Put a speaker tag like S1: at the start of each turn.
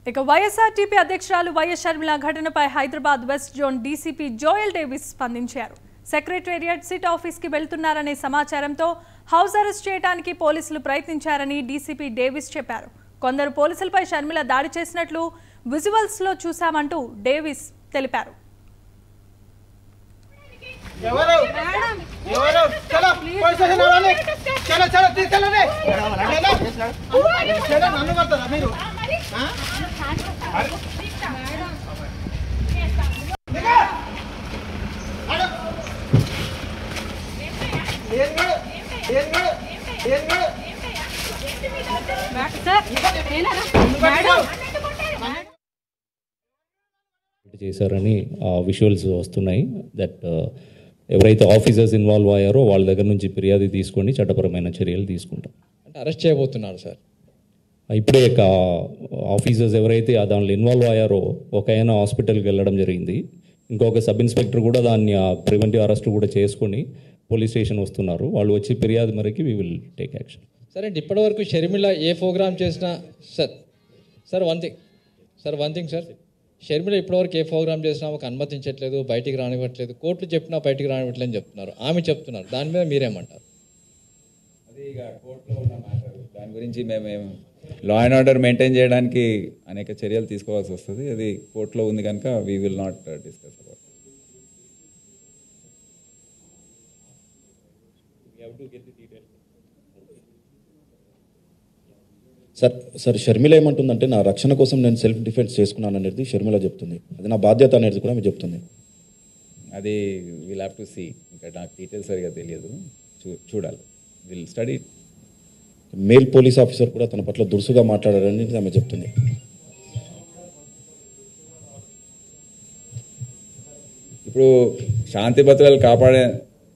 S1: ఇక వైఎస్ఆర్టీపీ అధ్యక్షురాలు వైఎస్ షర్మిల ఘటనపై Hyderabad west zone DCP Joel Davis స్పందించారు సెక్రటేరియట్ సిట్ ఆఫీస్కి వెళ్తున్నారనే సమాచారంతో హౌస్ అరెస్ట్ చేయడానికి పోలీసులు ప్రయత్నించారని డీసీపీ డేవిస్ చెప్పారు కొందరు పోలీసులపై షర్మిల దాడి చేసినట్లు విజువల్స్లో చూశామంటూ డేవిస్ తెలిపారు
S2: ఎవరు ఎవరు చలో పోలీస్ స్టేషన్ రావాలి చలో చలో తీసుకెళ్ళండి చలో, చలో నన్ను కొడతారా మీరు ఆ? దిగా. అడు. ఏం కాదు, ఏం కాదు, ఏం కాదు. ఎందుకు కొట్టినావు?
S3: చేశారని విజువల్స్ వస్తున్నాయి దట్ ఎవరైతే ఆఫీసర్స్ ఇన్వాల్వ్ అయ్యారో వాళ్ళ దగ్గర నుంచి ఫిర్యాదు తీసుకొని చట్టపరమైన చర్యలు తీసుకుంటాం
S4: అంటే అరెస్ట్ చేయబోతున్నారు సార్
S3: ఇప్పుడే ఆఫీసర్స్ ఎవరైతే ఆ దాంట్లో ఇన్వాల్వ్ అయ్యారో ఒక ఆయన హాస్పిటల్కి వెళ్ళడం జరిగింది ఇంకొక సబ్ ఇన్స్పెక్టర్ కూడా దాన్ని ప్రివెంటివ్ అరెస్ట్ కూడా చేసుకొని పోలీస్ స్టేషన్ వస్తున్నారు వాళ్ళు వచ్చి ఫిర్యాదు మేరకి వీ విల్ టేక్ యాక్షన్
S4: సరే అంటే ఇప్పటివరకు షర్మిల ఏ ప్రోగ్రామ్ చేసినా sir sir one thing sir one thing sir Sharmila ఇప్పటివరకు ఏ ప్రోగ్రామ్ చేసినా ఒక అనుమతించట్లేదు బయటికి రానివ్వట్లేదు కోర్టులు చెప్పినా బయటికి రానివ్వట్లేదు అని చెప్తున్నారు ఆమె చెప్తున్నారు దాని మీద మీరేమంటారు
S5: అది ఇక కోర్టులో ఉన్న మ్యాటర్ దాని గురించి మేము ఏం లా అండ్ ఆర్డర్ మెయింటైన్ చేయడానికి అనేక చర్యలు తీసుకోవాల్సి వస్తుంది అది కోర్టులో ఉంది కనుక we will not discuss about
S6: sir sir Sharmila ఏమంటుందంటే నా రక్షణ కోసం నేను సెల్ఫ్ డిఫెన్స్ చేసుకున్నాను అనేది షర్మిల చెప్తుంది అది నా బాధ్యత అనేది కూడా ఆమె చెప్తుంది
S5: అది విల్ హ్యావ్ టు సీ ఇంకా నాకు డీటెయిల్స్ సరిగా తెలియదు చూ చూడాలి will study
S6: male police officer కూడా తన పట్ల దురుసుగా మాట్లాడారని ఆమె చెప్తుంది
S5: ఇప్పుడు శాంతి భద్రతలు కాపాడే